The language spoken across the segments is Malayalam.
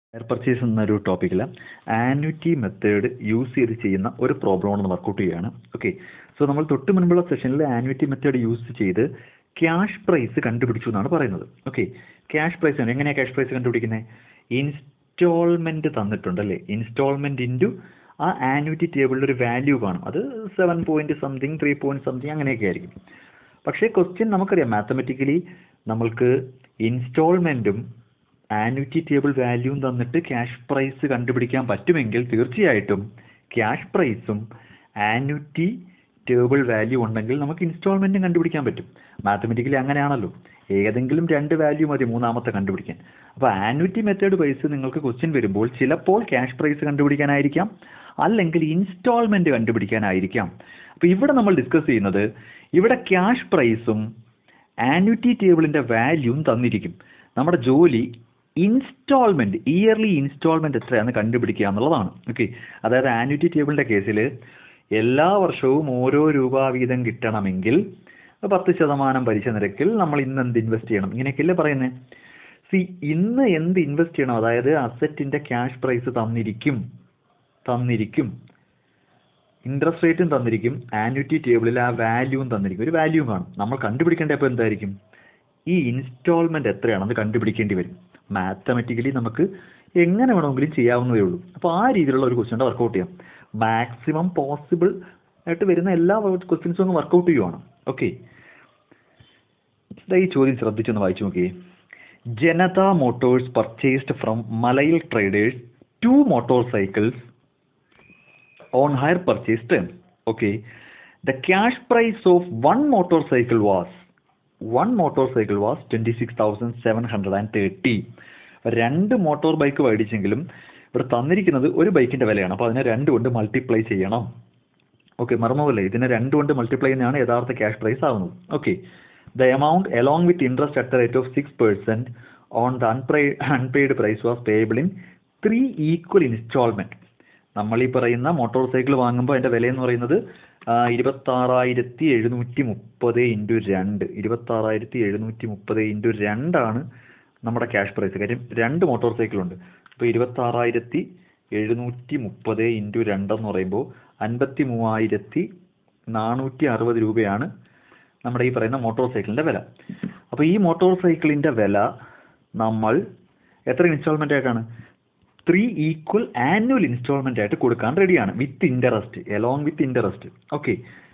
ഷെയർ പർച്ചേസ് എന്നൊരു ടോപ്പിക്കിൽ ആന്വിറ്റി മെത്തേഡ് യൂസ് ചെയ്ത് ചെയ്യുന്ന ഒരു പ്രോബ്ലമാണ് വർക്കൗട്ട് ചെയ്യുകയാണ് ഓക്കെ സോ നമ്മൾ തൊട്ട് മുൻപുള്ള സെഷനിൽ ആന്വിറ്റി മെത്തേഡ് യൂസ് ചെയ്ത് ക്യാഷ് പ്രൈസ് കണ്ടുപിടിച്ചു എന്നാണ് പറയുന്നത് ഓക്കെ ക്യാഷ് പ്രൈസ് എങ്ങനെയാണ് ക്യാഷ് പ്രൈസ് കണ്ടുപിടിക്കുന്നത് ഇൻസ്റ്റാൾമെൻറ്റ് തന്നിട്ടുണ്ടല്ലേ ഇൻസ്റ്റാൾമെൻറ്റ് ഇൻറ്റു ആ ആന്വിറ്റി ടേബിളിൽ ഒരു വാല്യൂ കാണും അത് seven point something three point something അങ്ങനെയൊക്കെ ആയിരിക്കും പക്ഷേ ക്വസ്റ്റ്യൻ നമുക്കറിയാം മാത്തമെറ്റിക്കലി നമ്മൾക്ക് ഇൻസ്റ്റാൾമെൻറ്റും ആന്വിറ്റി ടേബിൾ വാല്യൂവും തന്നിട്ട് ക്യാഷ് പ്രൈസ് കണ്ടുപിടിക്കാൻ പറ്റുമെങ്കിൽ തീർച്ചയായിട്ടും ക്യാഷ് പ്രൈസും ആന്വിറ്റി ടേബിൾ വാല്യൂ ഉണ്ടെങ്കിൽ നമുക്ക് ഇൻസ്റ്റാൾമെൻറ്റും കണ്ടുപിടിക്കാൻ പറ്റും മാത്തമെറ്റിക്കലി അങ്ങനെയാണല്ലോ ഏതെങ്കിലും രണ്ട് വാല്യൂ മതി മൂന്നാമത്തെ കണ്ടുപിടിക്കാൻ അപ്പോൾ ആന്വിറ്റി മെത്തേഡ് വൈസ് നിങ്ങൾക്ക് ക്വസ്റ്റ്യൻ വരുമ്പോൾ ചിലപ്പോൾ ക്യാഷ് പ്രൈസ് കണ്ടുപിടിക്കാനായിരിക്കാം അല്ലെങ്കിൽ ഇൻസ്റ്റാൾമെൻറ്റ് കണ്ടുപിടിക്കാനായിരിക്കാം അപ്പോൾ ഇവിടെ നമ്മൾ ഡിസ്കസ് ചെയ്യുന്നത് ഇവിടെ ക്യാഷ് പ്രൈസും ആന്വിറ്റി ടേബിളിൻ്റെ വാല്യൂവും തന്നിരിക്കും നമ്മുടെ ജോലി ഇൻസ്റ്റാൾമെൻറ്റ് ഇയർലി ഇൻസ്റ്റാൾമെൻറ്റ് എത്രയാണെന്ന് കണ്ടുപിടിക്കുക എന്നുള്ളതാണ് ഓക്കെ അതായത് ആന്വിറ്റി ടേബിളിൻ്റെ കേസിൽ എല്ലാ വർഷവും ഓരോ രൂപ വീതം കിട്ടണമെങ്കിൽ പത്ത് ശതമാനം പലിശ നിരക്കിൽ നമ്മൾ ഇന്ന് എന്ത് ഇൻവെസ്റ്റ് ചെയ്യണം ഇങ്ങനെയൊക്കെയല്ലേ പറയുന്നത് സി ഇന്ന് എന്ത് ഇൻവെസ്റ്റ് ചെയ്യണം അതായത് അസറ്റിൻ്റെ ക്യാഷ് പ്രൈസ് തന്നിരിക്കും തന്നിരിക്കും ഇൻട്രസ്റ്റ് റേറ്റും തന്നിരിക്കും ആന്വിറ്റി ടേബിളിൽ ആ വാല്യൂവും തന്നിരിക്കും ഒരു വാല്യൂ കാണും നമ്മൾ കണ്ടുപിടിക്കേണ്ട അപ്പോൾ എന്തായിരിക്കും ഈ ഇൻസ്റ്റാൾമെൻറ്റ് എത്രയാണെന്ന് കണ്ടുപിടിക്കേണ്ടി വരും മാത്തമെറ്റിക്കലി നമുക്ക് എങ്ങനെ വേണമെങ്കിലും ചെയ്യാവുന്നതേ ഉള്ളൂ അപ്പോൾ ആ രീതിയിലുള്ള ഒരു ക്വസ്റ്റ്യൻ വർക്കൗട്ട് ചെയ്യാം മാക്സിമം പോസിബിൾ ആയിട്ട് വരുന്ന എല്ലാ ക്വസ്റ്റ്യൻസും അങ്ങ് വർക്കൗട്ട് ചെയ്യുവാണ് ഓക്കെ ഈ ചോദ്യം ശ്രദ്ധിച്ചൊന്ന് വായിച്ചു നോക്കിയേ Janata motors purchased from Malayil traders two motor cycles on hire purchase terms. Okay. The cash price of one motorcycle was one motorcycle was 26,730. രണ്ട് മോട്ടോർ ബൈക്ക് മേടിച്ചെങ്കിലും ഇവിടെ തന്നിരിക്കുന്നത് ഒരു ബൈക്കിന്റെ വിലയാണ് അപ്പോൾ അതിനെ രണ്ട് കൊണ്ട് മൾട്ടിപ്ലൈ ചെയ്യണം ഓക്കെ മറന്നുപോലെ ഇതിനെ രണ്ട് കൊണ്ട് മൾട്ടിപ്ലൈ ചെയ്യുന്നതാണ് യഥാർത്ഥ ക്യാഷ് പ്രൈസ് ആവുന്നത് okay the amount along with interest at the rate of six percent on the unpay unpaid price was payable in three equal installment നമ്മൾ ഈ പറയുന്ന മോട്ടോർ സൈക്കിൾ വാങ്ങുമ്പോൾ അതിൻ്റെ വില എന്ന് പറയുന്നത് ഇരുപത്താറായിരത്തി എഴുന്നൂറ്റി മുപ്പത് ഇൻറ്റു രണ്ട് ഇരുപത്താറായിരത്തി എഴുന്നൂറ്റി മുപ്പത് ഇൻറ്റു രണ്ടാണ് നമ്മുടെ ക്യാഷ് പ്രൈസ് കാര്യം രണ്ട് മോട്ടോർ സൈക്കിളുണ്ട് അപ്പോൾ ഇരുപത്താറായിരത്തി എഴുന്നൂറ്റി മുപ്പത് ഇൻറ്റു രണ്ടെന്ന് പറയുമ്പോൾ അൻപത്തി മൂവായിരത്തി നാനൂറ്റി അറുപത് രൂപയാണ് നമ്മുടെ ഈ പറയുന്ന മോട്ടോർ സൈക്കിളിൻ്റെ വില അപ്പോൾ ഈ മോട്ടോർ സൈക്കിളിൻ്റെ വില നമ്മൾ എത്ര ഇൻസ്റ്റാൾമെൻ്റ് ആയിട്ടാണ് ത്രീ ഈക്വൽ ആനുവൽ ഇൻസ്റ്റാൾമെൻ്റ് ആയിട്ട് കൊടുക്കാൻ റെഡിയാണ് with interest along with interest okay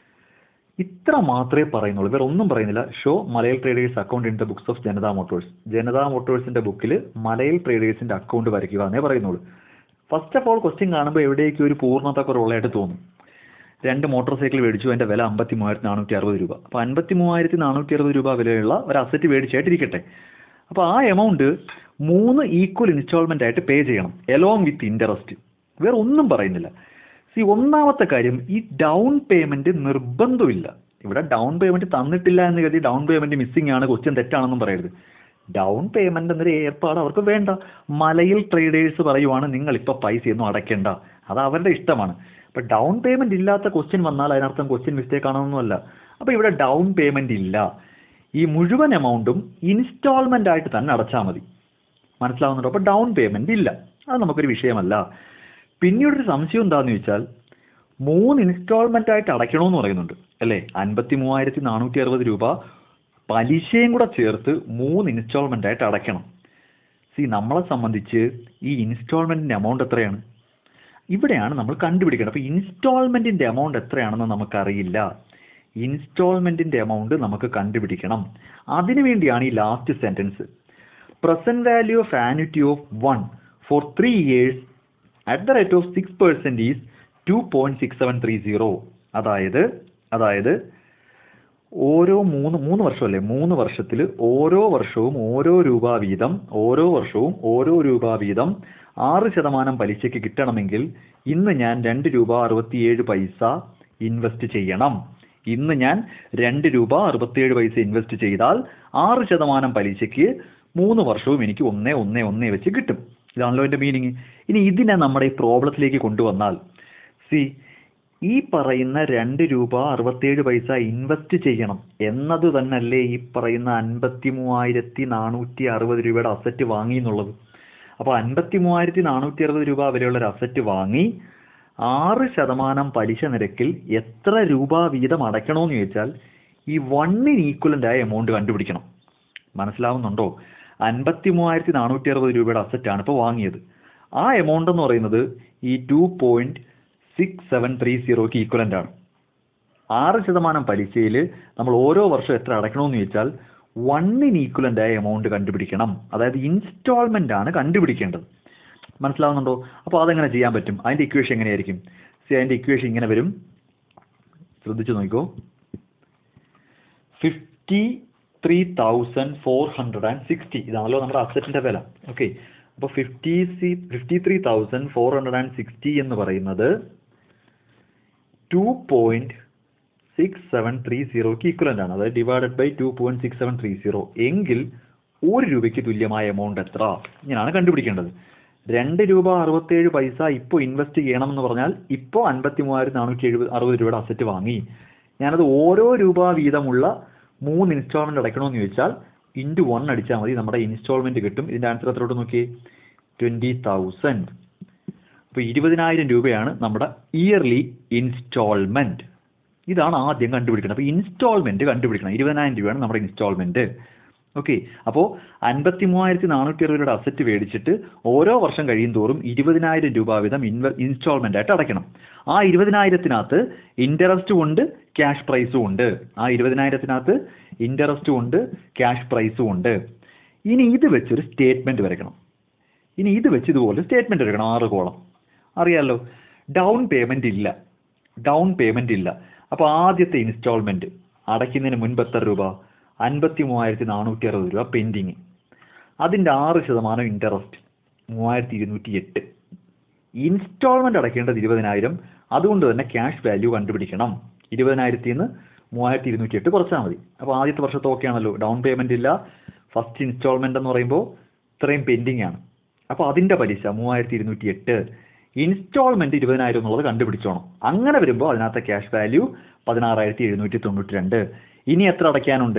ഇത്ര മാത്രമേ പറയുന്നുള്ളൂ വേറെ ഒന്നും പറയുന്നില്ല show Malayal traders account in the books of Janata motors Janata മോട്ടോഴ്സിൻ്റെ ബുക്കിൽ മലയൽ ട്രേഡേഴ്സിൻ്റെ അക്കൗണ്ട് വരയ്ക്കുക എന്നേ പറയുന്നുള്ളൂ ഫസ്റ്റ് ഓഫ് ഓൾ ക്വസ്റ്റ്യൻ കാണുമ്പോൾ എവിടേക്കും ഒരു പൂർണ്ണത കുറവുള്ളതായിട്ട് തോന്നും രണ്ട് മോട്ടോർ സൈക്കിൾ മേടിച്ചു അതിൻ്റെ വില അമ്പത്തി മൂവായിരത്തി നാനൂറ്റി അറുപത് രൂപ അപ്പോൾ അൻപത്തി മൂവായിരത്തി നാനൂറ്റി അറുപത് രൂപ വിലയുള്ള ഒരു അസറ്റ് മേടിച്ചായിട്ടിരിക്കട്ടെ അപ്പോൾ ആ എമൗണ്ട് മൂന്ന് ഈക്വൽ ഇൻസ്റ്റാൾമെൻ്റ് ആയിട്ട് പേ ചെയ്യണം എലോങ് വിത്ത് ഇൻട്രസ്റ്റ് വേറെ ഒന്നും പറയുന്നില്ല സി ഒന്നാമത്തെ കാര്യം ഈ ഡൗൺ പേയ്മെൻറ്റ് നിർബന്ധമില്ല ഇവിടെ ഡൗൺ പേയ്മെൻറ്റ് തന്നിട്ടില്ല എന്ന് കരുതി ഡൗൺ പേയ്മെൻറ്റ് മിസ്സിംഗ് ആണ് ക്വസ്റ്റ്യൻ തെറ്റാണെന്നും പറയരുത് ഡൗൺ പേയ്മെൻ്റ് എന്നൊരു ഏർപ്പാട് അവർക്ക് വേണ്ട മലയിൽ ട്രേഡേഴ്സ് പറയുവാണ് നിങ്ങൾ ഇപ്പോൾ പൈസയൊന്നും അടയ്ക്കേണ്ട അത് അവരുടെ ഇഷ്ടമാണ് അപ്പോൾ ഡൗൺ പേയ്മെൻറ്റ് ഇല്ലാത്ത ക്വസ്റ്റ്യൻ വന്നാൽ അതിനർത്ഥം ക്വസ്റ്റ്യൻ മിസ്റ്റേക്ക് ആണെന്നൊന്നുമല്ല അപ്പോൾ ഇവിടെ ഡൗൺ പേയ്മെൻറ്റ് ഇല്ല ഈ മുഴുവൻ എമൗണ്ടും ഇൻസ്റ്റാൾമെൻ്റ് ആയിട്ട് തന്നെ അടച്ചാൽ മതി മനസ്സിലാവുന്നുണ്ടോ അപ്പോൾ ഡൗൺ പേയ്മെൻ്റ് ഇല്ല അത് നമുക്കൊരു വിഷയമല്ല പിന്നീടൊരു സംശയം എന്താണെന്ന് ചോദിച്ചാൽ മൂന്ന് ഇൻസ്റ്റാൾമെൻ്റ് ആയിട്ട് അടയ്ക്കണമെന്ന് പറയുന്നുണ്ട് അല്ലേ അൻപത്തി മൂവായിരത്തി നാനൂറ്റി അറുപത് രൂപ പലിശയും കൂടെ ചേർത്ത് മൂന്ന് ഇൻസ്റ്റാൾമെൻ്റ് ആയിട്ട് അടയ്ക്കണം സി നമ്മളെ സംബന്ധിച്ച് ഈ ഇൻസ്റ്റാൾമെൻറ്റിൻ്റെ എമൗണ്ട് എത്രയാണ് ഇവിടെയാണ് നമ്മൾ കണ്ടുപിടിക്കേണ്ടത് അപ്പോൾ ഇൻസ്റ്റാൾമെൻറ്റിൻ്റെ എമൗണ്ട് എത്രയാണെന്ന് നമുക്കറിയില്ല ഇൻസ്റ്റാൾമെൻറ്റിൻ്റെ എമൗണ്ട് നമുക്ക് കണ്ടുപിടിക്കണം അതിനുവേണ്ടിയാണ് ഈ last sentence present value of annuity of one four three years at the rate of six percent is two point six seven three zero അതായത് അതായത് ഓരോ മൂന്ന് മൂന്ന് വർഷമല്ലേ മൂന്ന് വർഷത്തിൽ ഓരോ വർഷവും ഓരോ രൂപ വീതം ഓരോ വർഷവും ഓരോ രൂപ വീതം ആറ് ശതമാനം പലിശയ്ക്ക് കിട്ടണമെങ്കിൽ ഇന്ന് ഞാൻ രണ്ട് രൂപ അറുപത്തിയേഴ് പൈസ ഇൻവെസ്റ്റ് ചെയ്യണം ഇന്ന് ഞാൻ രണ്ട് രൂപ അറുപത്തിയേഴ് പൈസ ഇൻവെസ്റ്റ് ചെയ്താൽ ആറ് ശതമാനം പലിശയ്ക്ക് മൂന്ന് വർഷവും എനിക്ക് ഒന്നേ ഒന്നേ ഒന്നേ വെച്ച് കിട്ടും ഇതാണല്ലോ എൻ്റെ മീനിങ് ഇനി ഇതിനെ നമ്മുടെ ഈ പ്രോബ്ലത്തിലേക്ക് കൊണ്ടുവന്നാൽ സി ഈ പറയുന്ന രണ്ട് രൂപ അറുപത്തേഴ് പൈസ ഇൻവെസ്റ്റ് ചെയ്യണം എന്നത് തന്നെയല്ലേ ഈ പറയുന്ന അൻപത്തി മൂവായിരത്തി നാനൂറ്റി അറുപത് രൂപയുടെ അസറ്റ് വാങ്ങി എന്നുള്ളത് അപ്പോൾ അൻപത്തി മൂവായിരത്തി നാനൂറ്റി അറുപത് രൂപ വിലയുള്ള ഒരു അസറ്റ് വാങ്ങി ആറ് ശതമാനം പലിശ നിരക്കിൽ എത്ര രൂപ വീതം അടയ്ക്കണമെന്ന് ചോദിച്ചാൽ ഈ വണ്ണിന് ഈക്വലൻ്റ് ആയ എമൗണ്ട് കണ്ടുപിടിക്കണം മനസ്സിലാവുന്നുണ്ടോ അൻപത്തി മൂവായിരത്തി നാനൂറ്റി അറുപത് രൂപയുടെ അസറ്റാണ് ഇപ്പോൾ വാങ്ങിയത് ആ എമൗണ്ട് എന്ന് പറയുന്നത് ഈ two point six seven three സീറോക്ക് ഈക്വലൻ്റ് ആണ് ആറ് ശതമാനം പലിശയിൽ നമ്മൾ ഓരോ വർഷം എത്ര അടയ്ക്കണമെന്ന് ചോദിച്ചാൽ വണ്ണിന് ഈക്വലൻ്റ് ആയ എമൗണ്ട് കണ്ടുപിടിക്കണം അതായത് ഇൻസ്റ്റാൾമെൻ്റ് ആണ് കണ്ടുപിടിക്കേണ്ടത് മനസ്സിലാവുന്നുണ്ടോ അപ്പോൾ അതെങ്ങനെ ചെയ്യാൻ പറ്റും അതിൻ്റെ ഇക്വേഷൻ എങ്ങനെയായിരിക്കും സി അതിൻ്റെ ഇക്വേഷൻ ഇങ്ങനെ വരും ശ്രദ്ധിച്ചു നോക്കിക്കോ fifty three thousand four hundred and sixty ഇതാണല്ലോ നമ്മുടെ അസറ്റിൻ്റെ വില ഓക്കെ അപ്പോൾ ഫിഫ്റ്റി സി fifty three thousand four hundred and sixty എന്ന് പറയുന്നത് two point six seven three സീറോക്ക് ഈക്വലൻ്റ് ആണ് അതായത് divided by two point six seven three zero എങ്കിൽ ഒരു രൂപയ്ക്ക് തുല്യമായ എമൗണ്ട് എത്ര ഇങ്ങനെയാണ് കണ്ടുപിടിക്കേണ്ടത് രണ്ട് രൂപ അറുപത്തേഴ് പൈസ ഇപ്പോൾ ഇൻവെസ്റ്റ് ചെയ്യണമെന്ന് പറഞ്ഞാൽ ഇപ്പോൾ അൻപത്തി മൂവായിരത്തി നാനൂറ്റി എഴുപത് അറുപത് രൂപയുടെ അസറ്റ് വാങ്ങി ഞാനത് ഓരോ രൂപ വീതമുള്ള മൂന്ന് ഇൻസ്റ്റാൾമെന്റ് അടയ്ക്കണമെന്ന് ചോദിച്ചാൽ ഇൻറ്റു വൺ അടിച്ചാൽ മതി നമ്മുടെ ഇൻസ്റ്റാൾമെന്റ് കിട്ടും ഇതിന്റെ ആൻസർ എത്രയോട്ട് നോക്കിയേ ട്വന്റി തൗസൻഡ് അപ്പോൾ ഇരുപതിനായിരം രൂപയാണ് നമ്മുടെ ഇയർലി ഇൻസ്റ്റാൾമെന്റ് ഇതാണ് ആദ്യം കണ്ടുപിടിക്കുന്നത് അപ്പോൾ ഇൻസ്റ്റാൾമെന്റ് കണ്ടുപിടിക്കണം ഇരുപതിനായിരം രൂപയാണ് നമ്മുടെ ഇൻസ്റ്റാൾമെന്റ് ഓക്കെ അപ്പോൾ അൻപത്തി മൂവായിരത്തി നാനൂറ്റി അറുപത് രൂപയുടെ അസറ്റ് മേടിച്ചിട്ട് ഓരോ വർഷം കഴിയും തോറും ഇരുപതിനായിരം രൂപ വീതം ഇൻവെ ഇൻസ്റ്റാൾമെന്റ് ആയിട്ട് അടയ്ക്കണം ആ ഇരുപതിനായിരത്തിനകത്ത് ഇൻട്രസ്റ്റും ഉണ്ട് ക്യാഷ് പ്രൈസും ഉണ്ട് ആ ഇരുപതിനായിരത്തിനകത്ത് ഇൻട്രസ്റ്റും ഉണ്ട് ക്യാഷ് പ്രൈസും ഉണ്ട് ഇനി ഇത് വെച്ചൊരു സ്റ്റേറ്റ്മെന്റ് വരയ്ക്കണം ഇനി ഇത് വെച്ച് ഇതുപോലെ സ്റ്റേറ്റ്മെന്റ് എടുക്കണം ആറ് കോളം അറിയാലോ ഡൗൺ പേയ്മെന്റ് ഇല്ല ഡൗൺ പേയ്മെന്റ് ഇല്ല അപ്പോൾ ആദ്യത്തെ ഇൻസ്റ്റാൾമെന്റ് അടയ്ക്കുന്നതിന് മുൻപ് എത്ര രൂപ അൻപത്തി മൂവായിരത്തി നാനൂറ്റി അറുപത് രൂപ പെൻഡിങ് അതിൻ്റെ ആറ് ശതമാനം ഇൻട്രസ്റ്റ് മൂവായിരത്തി ഇരുന്നൂറ്റി എട്ട് ഇൻസ്റ്റാൾമെന്റ് അടയ്ക്കേണ്ടത് ഇരുപതിനായിരം അതുകൊണ്ട് തന്നെ ക്യാഷ് വാല്യൂ കണ്ടുപിടിക്കണം ഇരുപതിനായിരത്തിൽ നിന്ന് മൂവായിരത്തി ഇരുന്നൂറ്റി എട്ട് കുറച്ചാൽ മതി അപ്പോൾ ആദ്യത്തെ വർഷത്തെ ഓക്കെ ആണല്ലോ ഡൗൺ പേയ്മെന്റ് ഇല്ല ഫസ്റ്റ് ഇൻസ്റ്റാൾമെന്റ് എന്ന് പറയുമ്പോൾ ഇത്രയും പെൻഡിങ് ആണ് അപ്പോൾ അതിൻ്റെ പലിശ മൂവായിരത്തി ഇരുന്നൂറ്റി എട്ട് ഇൻസ്റ്റാൾമെന്റ് ഇരുപതിനായിരം എന്നുള്ളത് കണ്ടുപിടിച്ചോണം അങ്ങനെ വരുമ്പോൾ അതിനകത്തെ ക്യാഷ് വാല്യൂ പതിനാറായിരത്തി എഴുന്നൂറ്റി തൊണ്ണൂറ്റി രണ്ട് ഇനി എത്ര അടയ്ക്കാനുണ്ട്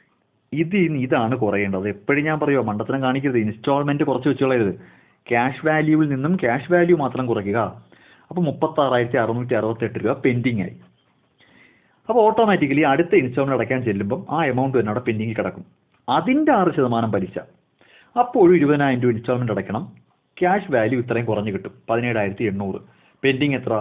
ഇത് ഇനി ഇതാണ് കുറയേണ്ടത് എപ്പോഴും ഞാൻ പറയുമോ മണ്ടത്തരം കാണിക്കരുത് ഇൻസ്റ്റാൾമെന്റ് കുറച്ച് വെച്ചുകളയരുത് ക്യാഷ് വാല്യൂവിൽ നിന്നും ക്യാഷ് വാല്യൂ മാത്രം കുറയ്ക്കുക അപ്പോൾ മുപ്പത്താറായിരത്തി അറുന്നൂറ്റി അറുപത്തെട്ട് രൂപ പെൻഡിങ് ആയി അപ്പോൾ ഓട്ടോമാറ്റിക്കലി അടുത്ത ഇൻസ്റ്റാൾമെന്റ് അടയ്ക്കാൻ ചെല്ലുമ്പം ആ എമൗണ്ട് തന്നെ അവിടെ പെൻഡിങ്ങിൽ കിടക്കും അതിൻ്റെ ആറ് ശതമാനം പലിശ അപ്പോഴും ഇരുപതിനായിരം രൂപ ഇൻസ്റ്റാൾമെന്റ് അടയ്ക്കണം ക്യാഷ് വാല്യൂ ഇത്രയും കുറഞ്ഞ് കിട്ടും പതിനേഴായിരത്തി എണ്ണൂറ് പെൻഡിങ് എത്ര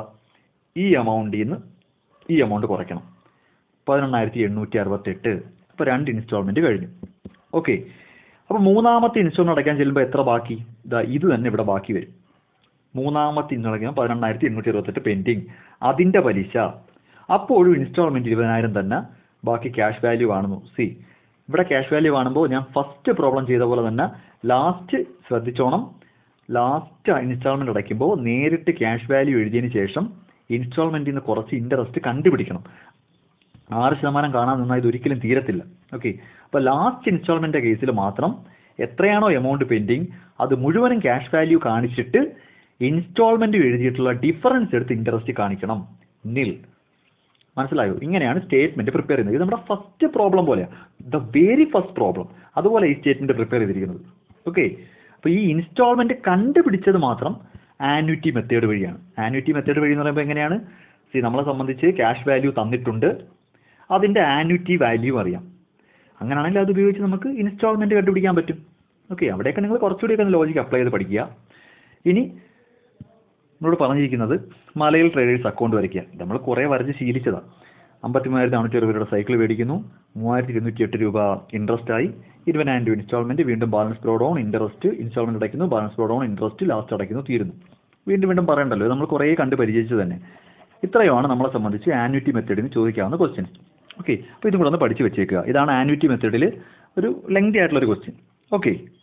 ഈ എമൗണ്ടിൽ നിന്ന് ഈ എമൗണ്ട് കുറയ്ക്കണം പതിനെണ്ണായിരത്തി എണ്ണൂറ്റി അറുപത്തെട്ട് ഇപ്പോൾ രണ്ട് ഇൻസ്റ്റാൾമെന്റ് കഴിഞ്ഞു ഓക്കെ അപ്പോൾ മൂന്നാമത്തെ ഇൻസ്റ്റാൾമെന്റ് അടയ്ക്കാൻ ചെല്ലുമ്പോൾ എത്ര ബാക്കി ഇതാ ഇത് തന്നെ ഇവിടെ ബാക്കി വരും മൂന്നാമത്തെ ഇൻസ്റ്റാൾമെന്റ് പതിനെണ്ണായിരത്തി എണ്ണൂറ്റി അറുപത്തെട്ട് പെൻഡിങ് അതിൻ്റെ പലിശ അപ്പോഴും ഇൻസ്റ്റാൾമെന്റ് ഇരുപതിനായിരം തന്നെ ബാക്കി ക്യാഷ് വാല്യൂ കാണുന്നു സി ഇവിടെ ക്യാഷ് വാല്യൂ കാണുമ്പോൾ ഞാൻ ഫസ്റ്റ് പ്രോബ്ലം ചെയ്ത പോലെ തന്നെ ലാസ്റ്റ് ശ്രദ്ധിച്ചോണം ലാസ്റ്റ് ഇൻസ്റ്റാൾമെന്റ് അടയ്ക്കുമ്പോൾ നേരിട്ട് ക്യാഷ് വാല്യൂ എഴുതിയതിന് ശേഷം ഇൻസ്റ്റാൾമെന്റിൽ നിന്ന് കുറച്ച് ഇൻട്രസ്റ്റ് കണ്ടുപിടിക്കണം ആറ് ശതമാനം കാണാൻ നിന്നാൽ ഇത് ഒരിക്കലും തീരത്തില്ല ഓക്കെ അപ്പോൾ ലാസ്റ്റ് ഇൻസ്റ്റാൾമെന്റ് കേസിൽ മാത്രം എത്രയാണോ എമൗണ്ട് പെൻഡിങ് അത് മുഴുവനും ക്യാഷ് വാല്യൂ കാണിച്ചിട്ട് ഇൻസ്റ്റാൾമെന്റ് എഴുതിയിട്ടുള്ള ഡിഫറൻസ് എടുത്ത് ഇൻട്രസ്റ്റ് കാണിക്കണം നിൽ മനസ്സിലായോ ഇങ്ങനെയാണ് സ്റ്റേറ്റ്മെന്റ് പ്രിപ്പയർ ചെയ്യുന്നത് ഇത് നമ്മുടെ ഫസ്റ്റ് പ്രോബ്ലം പോലെയാണ് ദ വെരി ഫസ്റ്റ് പ്രോബ്ലം അതുപോലെ ഈ സ്റ്റേറ്റ്മെന്റ് പ്രിപ്പയർ ചെയ്തിരിക്കുന്നത് ഓക്കെ അപ്പോൾ ഈ ഇൻസ്റ്റാൾമെന്റ് കണ്ടുപിടിച്ചത് മാത്രം ആന്വിറ്റി മെത്തേഡ് വഴിയാണ് ആന്വിറ്റി മെത്തേഡ് വഴി എന്ന് പറയുമ്പോൾ എങ്ങനെയാണ് സി നമ്മളെ സംബന്ധിച്ച് ക്യാഷ് വാല്യൂ തന്നിട്ടുണ്ട് അതിൻ്റെ ആന്വിറ്റി വാല്യൂ അറിയാം അങ്ങനെയാണെങ്കിൽ അത് ഉപയോഗിച്ച് നമുക്ക് ഇൻസ്റ്റാൾമെന്റ് കണ്ടുപിടിക്കാൻ പറ്റും ഓക്കെ അവിടെയൊക്കെ നിങ്ങൾ കുറച്ചുകൂടിയൊക്കെ ലോജിക്ക് അപ്ലൈ ചെയ്ത് പഠിക്കുക ഇനി നമ്മളോട് പറഞ്ഞിരിക്കുന്നത് മലയിൽ ട്രേഡേഴ്സ് അക്കൗണ്ട് വരയ്ക്കുക ഇത് നമ്മൾ കുറേ വരച്ച് ശീലിച്ചതാണ് അമ്പത്തി മൂവായിരത്തി നാനൂറ്റി അറുപത് രൂപയുടെ സൈക്കിൾ മേടിക്കുന്നു മൂവായിരത്തി ഇരുന്നൂറ്റി എട്ട് രൂപ ഇൻട്രസ്റ്റ് ആയി ഇരുപതിനായിരം രൂപ ഇൻസ്റ്റാൾമെന്റ് വീണ്ടും balance brought down interest installment അടയ്ക്കുന്നു balance brought down interest last അടയ്ക്കുന്നു തീരുന്നു വീണ്ടും വീണ്ടും പറയണ്ടല്ലോ ഇത് നമ്മൾ കുറേ കണ്ട് പരിചയിച്ചു തന്നെ ഇത്രയുമാണ് നമ്മളെ സംബന്ധിച്ച് ആന്വിറ്റി മെത്തേഡിന് ചോദിക്കാവുന്ന ക്വസ്റ്റ്യൻസ് ഓക്കെ അപ്പോൾ ഇതും കൂടെ ഒന്ന് പഠിച്ച് വെച്ചേക്കുക ഇതാണ് ആന്വിറ്റി മെത്തേഡിൽ ഒരു ലെങ്തി ആയിട്ടുള്ള ഒരു ക്വസ്റ്റ്യൻ ഓക്കെ